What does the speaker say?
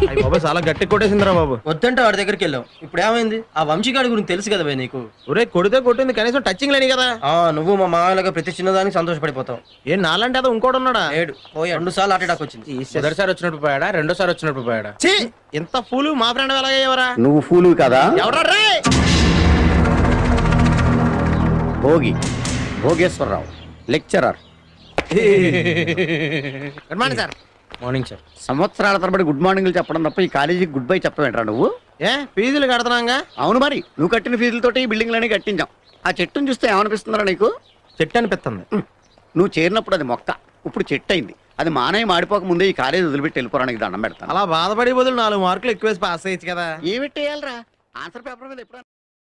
అయ్య బాబా చాలా గట్టి కొట్టేసిందిరా బాబు వద్దంటే వాడి దగ్గరికి వెళ్ళాం ఇప్పుడు ఏమైంది ఆ వంశీగాడి గురించి తెలుసు కదా భయ్ నీకు ఒరే కొడితే కొట్టింది కనీసం టచింగ్ లేని కదా ఆ నువ్వు మా మామయ్యలాగా ప్రతి చిన్నదానికి సంతోషపడిపోతావు ఏం నాలంటే అదో ఇంకోటి ఉన్నాడా ఏడు పోయి రెండు సార్లు అటాక్ వచ్చింది మొదటిసారి వచ్చినప్పుడు పోయాడా రెండోసారి వచ్చినప్పుడు పోయాడా ఛీ! ఇంత ఫూలు మా ఫ్రెండ్ ఎలాగయ్యేవరా నువ్వు ఫూలు కదా ఎవరా రే Bhogi Bhogeswara Rao lecturer good morning sir morning sir సంవత్సరాల తరబడి గుడ్ మార్నింగ్లు చెప్పడం తప్ప ఈ కాలేజీకి గుడ్ బై చెప్పవేంట్రా నువ్వు ఏ ఫీజులు కడుతున్నాగా అవును మరి నువ్వు కట్టిన ఫీజులతోటి ఈ బిల్డింగ్లన్నీ కట్టించాం ఆ చెట్టును చూస్తే ఏమనిపిస్తుందిరా నీకు చెట్టు అనిపిస్తుంది నువ్వు చేరినప్పుడు అది మొక్క ఇప్పుడు చెట్టు అయింది అది మానయ్య మాడిపోక ముందే ఈ కాలేజీ వదిలిపెట్టి వెళ్ళిపోవడానికి దండం పెడతాను అలా బాధపడి బదులు నాలుగు మార్కులు ఎక్కువేసి పాస్ అయ్యచ్చు కదా ఏమిట్టేయాలరా ఆన్సర్ పేపర్ మీద ఎప్పుడు